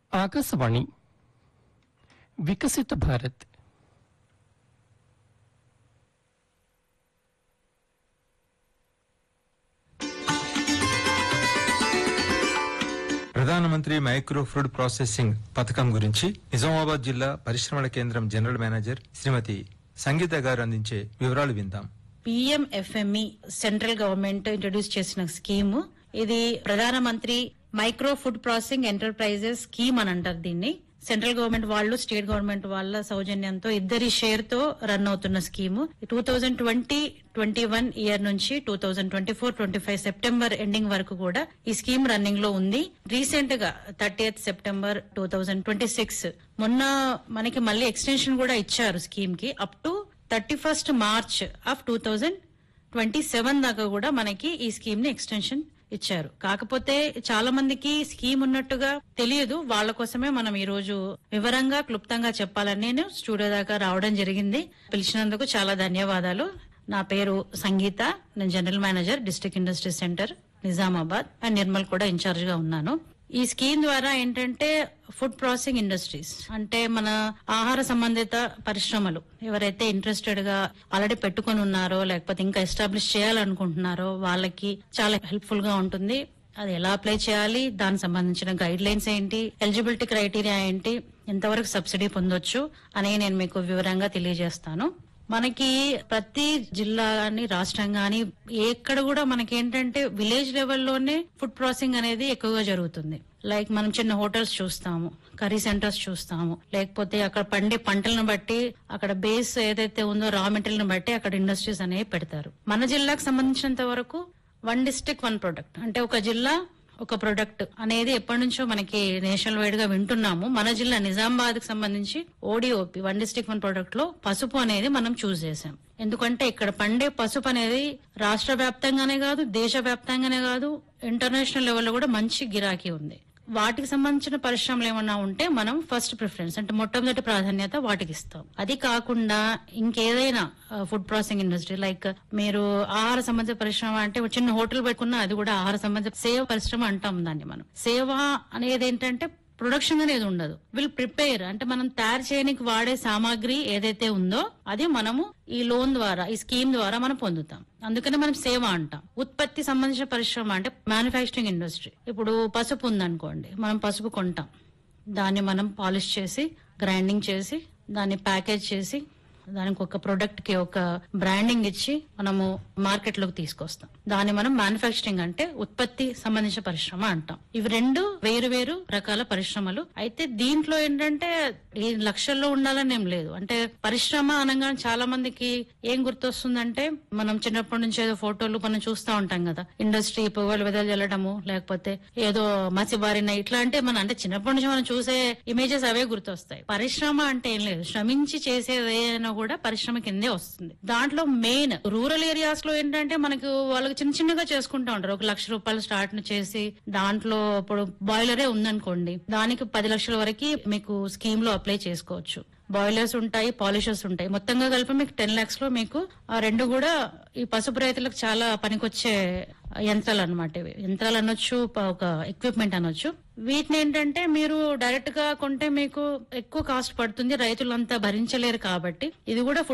ఆకాశవాణి వికసిత భారత్ ప్రధానమంత్రి micro food processing పథకం గురించి నిజామాబాద్ జిల్లా పరిశ్రమల కేంద్రం జనరల్ మేనేజర్ శ్రీమతి సంగీత గారు అందించే వివరాలు విందాం పిఎంఎఫ్ఎంఈ సెంట్రల్ గవర్నమెంట్ ఇంట్రడ్యూస్ చేసిన స్కీమ్ ఇది Pradhan Mantri micro food processing enterprises scheme అని అంటారు దీన్ని సెంట్రల్ గవర్నమెంట్ వాళ్ళు స్టేట్ గవర్నమెంట్ వాళ్ళ సౌజన్యంతో ఇద్దరి షేర్ తో రన్ అవుతున్న scheme two thousand twenty twenty one year నుంచి two thousand twenty four twenty five September ending వరకు కూడా ఈ స్కీమ్ రన్నింగ్ లో ఉంది రీసెంట్ గా thirty September two thousand twenty six మొన్న మనకి మళ్ళీ ఎక్స్టెన్షన్ కూడా ఇచ్చారు స్కీమ్ కి up to thirty first March of two thousand twenty seven దాకా కూడా మనకి ఈ స్కీమ్ ని ఎక్స్టెన్షన్ ఇచ్చారు కాకపోతే చాలా మందికి స్కీమ్ ఉన్నట్టుగా తెలియదు వాళ్ళ కోసమే మనం ఈ రోజు వివరంగా క్లుప్తంగా చెప్పాలని నేను స్టూడియో దాకా రావడం జరిగింది పిలిచినందుకు చాలా ధన్యవాదాలు నా పేరు సంగీత నేను general manager district industry centre Nizamabad and Nirmal కూడా ఇన్ఛార్జ్ గా ఉన్నాను ఈ స్కీమ్ ద్వారా ఏంటంటే ఫుడ్ ప్రాసెసింగ్ ఇండస్ట్రీస్ అంటే మన ఆహార సంబంధిత పరిశ్రమలు ఎవరైతే ఇంట్రెస్టెడ్ గా ఆల్రెడీ పెట్టుకొని ఉన్నారో లేకపోతే ఇంకా ఎస్టాబ్లిష్ చేయాలనుకుంటున్నారో వాళ్ళకి చాలా హెల్ప్ఫుల్ గా ఉంటుంది అది ఎలా అప్లై చేయాలి దానికి సంబంధించిన గైడ్ లైన్స్ ఏంటి ఎలిజిబిలిటీ క్రైటీరియా ఏంటి ఎంతవరకు సబ్సిడీ పొందొచ్చు అని నేను మీకు వివరంగా తెలియజేస్తాను మనకి ప్రతి జిల్లా గాని రాష్ట్రం గాని ఎక్కడ కూడా మనకి ఏంటంటే విలేజ్ లెవెల్లోనే ఫుడ్ ప్రాసెసింగ్ అనేది ఎక్కువగా జరుగుతుంది లైక్ మనం చిన్న హోటల్స్ చూస్తాము కర్రీ సెంటర్స్ చూస్తాము లేకపోతే అక్కడ పండే పంటలను బట్టి అక్కడ బేస్ ఏదైతే ఉందో రా మెటీరియల్ బట్టి అక్కడ ఇండస్ట్రీస్ అనేవి పెడతారు మన జిల్లాకు సంబంధించినంత వరకు వన్ డిస్టిక్ వన్ ప్రొడక్ట్ అంటే ఒక జిల్లా ఒక ప్రొడక్ట్ అనేది ఎప్పటి నుంచో మనకి నేషనల్ వైడ్ గా వింటున్నాము మన జిల్లా నిజామాబాద్ కి సంబంధించి ODOP one district one product లో పసుపు అనేది మనం చూస్ చేసాం ఎందుకంటే ఇక్కడ పండే పసుపు అనేది రాష్ట్ర వ్యాప్తంగానే కాదు దేశ వ్యాప్తంగానే కాదు ఇంటర్నేషనల్ లెవెల్లో కూడా మంచి గిరాకీ ఉంది వాటికి సంబంధించిన పరిశ్రమలు ఏమన్నా ఉంటే మనం ఫస్ట్ ప్రిఫరెన్స్ అంటే మొట్టమొదటి ప్రాధాన్యత వాటికి ఇస్తాం అది కాకుండా ఇంకేదైనా ఫుడ్ ప్రాసెసింగ్ ఇండస్ట్రీ లైక్ మీరు ఆహార సంబంధిత పరిశ్రమ అంటే ఒక చిన్న హోటల్ పెట్టుకున్నా అది కూడా ఆహార సంబంధిత సేవ పరిశ్రమ అంటాం దాన్ని మనం సేవ అనేది ఏంటంటే ప్రొడక్షన్ అనేది ఉండదు విల్ ప్రిపేర్ అంటే మనం తయారు చేయడానికి వాడే సామాగ్రి ఏదైతే ఉందో అది మనము ఈ లోన్ ద్వారా ఈ స్కీమ్ ద్వారా మనం పొందుతాం అందుకనే మనం సేవ అంటాం ఉత్పత్తి సంబంధించిన పరిశ్రమ అంటే మ్యానుఫ్యాక్చరింగ్ ఇండస్ట్రీ ఇప్పుడు పసుపు ఉందనుకోండి మనం పసుపు కొంటాం దాన్ని మనం పాలిష్ చేసి గ్రైండింగ్ చేసి దాన్ని ప్యాకేజ్ చేసి దానికి ఒక ప్రొడక్ట్ కి ఒక బ్రాండింగ్ ఇచ్చి మనము మార్కెట్ లోకి తీసుకొస్తాం దాన్ని మనం మ్యానుఫ్యాక్చరింగ్ అంటే ఉత్పత్తి సంబంధించిన పరిశ్రమ అంటాం ఇవి రెండు వేరు వేరు రకాల పరిశ్రమలు అయితే దీంట్లో ఏంటంటే ఈ లక్షల్లో ఉండాలని ఏం లేదు అంటే పరిశ్రమ అనగానే చాలా మందికి ఏం గుర్తొస్తుందంటే మనం చిన్నప్పటి నుంచి ఏదో ఫోటోలు మనం చూస్తూ ఉంటాం కదా ఇండస్ట్రీ పొగలు వెదలు చల్లడము లేకపోతే ఏదో మసిబారిన ఇట్లా అంటే మన అంటే చిన్నప్పటి నుంచి మనం చూసే ఇమేజెస్ అవే గుర్తొస్తాయి పరిశ్రమ అంటే ఏం లేదు శ్రమించి చేసేది ఏదైనా కూడా పరిశ్రమ కిందే వస్తుంది దాంట్లో మెయిన్ రూరల్ ఏరియాస్ లో ఏంటంటే మనకు వాళ్ళకి చిన్న చిన్నగా చేసుకుంటా ఉంటారు ఒక లక్ష రూపాయలు స్టార్ట్ చేసి దాంట్లో ఇప్పుడు బాయిలరే ఉందనుకోండి దానికి పది లక్షల వరకు మీకు స్కీమ్ లో అప్లై చేసుకోవచ్చు బాయిలర్స్ ఉంటాయి పాలిషర్స్ ఉంటాయి మొత్తంగా కలిపి మీకు టెన్ లాక్స్ లో మీకు ఆ రెండు కూడా ఈ పసుపు రైతులకు చాలా పనికొచ్చే యంత్రాలు అనమాట ఇవి యంత్రాలు అనొచ్చు ప- ఒక ఎక్విప్మెంట్ అనొచ్చు వీటిని ఏంటంటే మీరు డైరెక్ట్ గా కొంటే మీకు ఎక్కువ కాస్ట్ పడుతుంది రైతులంతా భరించలేరు కాబట్టి ఇది కూడా